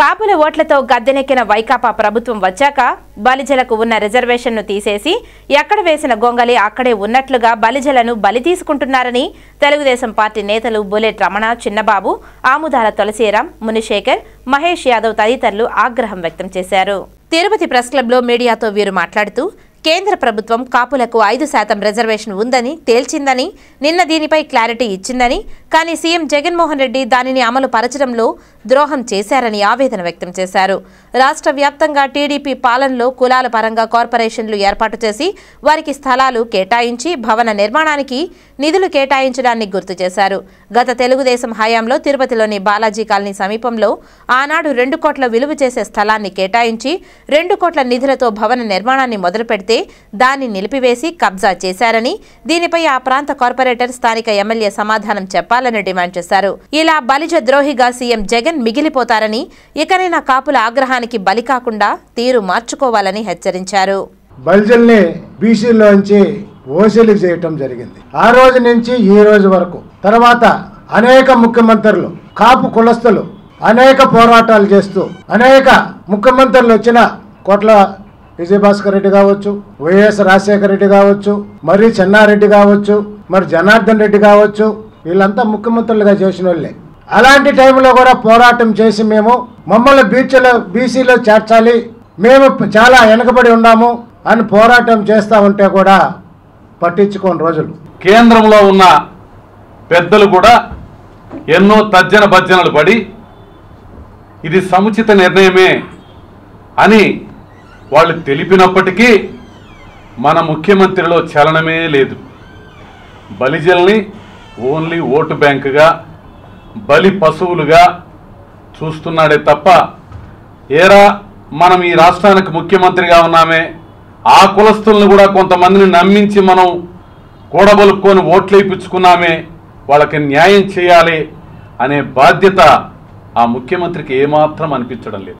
కాపుల ఓట్లతో గద్దెనెక్కిన వైకాపా ప్రభుత్వం వచ్చాక బలిజలకు ఉన్న రిజర్వేషన్ను తీసేసి ఎక్కడ వేసిన గొంగలి అక్కడే ఉన్నట్లుగా బలిజలను బలి తీసుకుంటున్నారని తెలుగుదేశం పార్టీ నేతలు బుల్లెట్ రమణ చిన్నబాబు ఆముదాల తులసీరాం మునిశేఖర్ మహేష్ యాదవ్ తదితరులు ఆగ్రహం వ్యక్తం చేశారు తిరుపతి ప్రెస్ క్లబ్లో మీడియాతో వీరు మాట్లాడుతూ కేంద్ర ప్రభుత్వం కాపులకు ఐదు శాతం రిజర్వేషన్ ఉందని తేల్చిందని నిన్న దీనిపై క్లారిటీ ఇచ్చిందని కానీ సీఎం జగన్మోహన్ రెడ్డి దానిని అమలు పరచడంలో ద్రోహం చేశారని ఆవేదన వ్యక్తం చేశారు రాష్ట్ర వ్యాప్తంగా టీడీపీ పాలనలో కులాల పరంగా కార్పొరేషన్లు ఏర్పాటు చేసి వారికి స్థలాలు కేటాయించి భవన నిర్మాణానికి నిధులు కేటాయించడాన్ని గుర్తు చేశారు గత తెలుగుదేశం హయాంలో తిరుపతిలోని బాలాజీ కాలనీ సమీపంలో ఆనాడు రెండు కోట్ల విలువ చేసే స్థలాన్ని కేటాయించి రెండు కోట్ల నిధులతో భవన నిర్మాణాన్ని మొదలుపెడితే దాన్ని నిలిపివేసి కబ్జా చేశారని దీనిపై ఆ ప్రాంత కార్పొరేటర్ స్థానిక ఎమ్మెల్యే సమాధానం చెప్పాలని డిమాండ్ చేశారు ఇలా బలిజ ద్రోహిగా సీఎం జగన్ మిగిలిపోతారని ఇకనైనా కాపుల ఆగ్రహానికి బలి కాకుండా తీరు మార్చుకోవాలని హెచ్చరించారు బల్జల్ని బీసీలోంచి ఓసీలకు చేయటం జరిగింది ఆ రోజు నుంచి ఈ రోజు వరకు తర్వాత అనేక ముఖ్యమంత్రులు కాపు కులస్తులు అనేక పోరాటాలు చేస్తూ అనేక ముఖ్యమంత్రులు వచ్చిన కోట్ల విజయభాస్కర్ రెడ్డి కావచ్చు వైఎస్ రాజశేఖర రెడ్డి కావచ్చు మరి చెన్నారెడ్డి కావచ్చు మరి జనార్దన్ రెడ్డి కావచ్చు వీళ్ళంతా ముఖ్యమంత్రులుగా చేసిన వాళ్ళే అలాంటి టైంలో కూడా పోరాటం చేసి మేము మమ్మల్ని బీచ్లో బీసీలో చేర్చాలి మేము చాలా వెనకబడి ఉన్నాము అని పోరాటం చేస్తూ ఉంటే కూడా పట్టించుకోని రోజులు కేంద్రంలో ఉన్న పెద్దలు కూడా ఎన్నో తర్జన భర్జనలు పడి ఇది సముచిత నిర్ణయమే అని వాళ్ళు తెలిపినప్పటికీ మన ముఖ్యమంత్రిలో చలనమే లేదు బలిజల్ని ఓన్లీ ఓటు బ్యాంకుగా బలి పశువులుగా చూస్తున్నాడే తప్ప ఏరా మనం ఈ రాష్ట్రానికి ముఖ్యమంత్రిగా ఉన్నామే ఆ కులస్తులను కూడా కొంతమందిని నమ్మించి మనం కూడబలుక్కొని ఓట్లు వేయించుకున్నామే వాళ్ళకి న్యాయం చేయాలి అనే బాధ్యత ఆ ముఖ్యమంత్రికి ఏమాత్రం అనిపించడం లేదు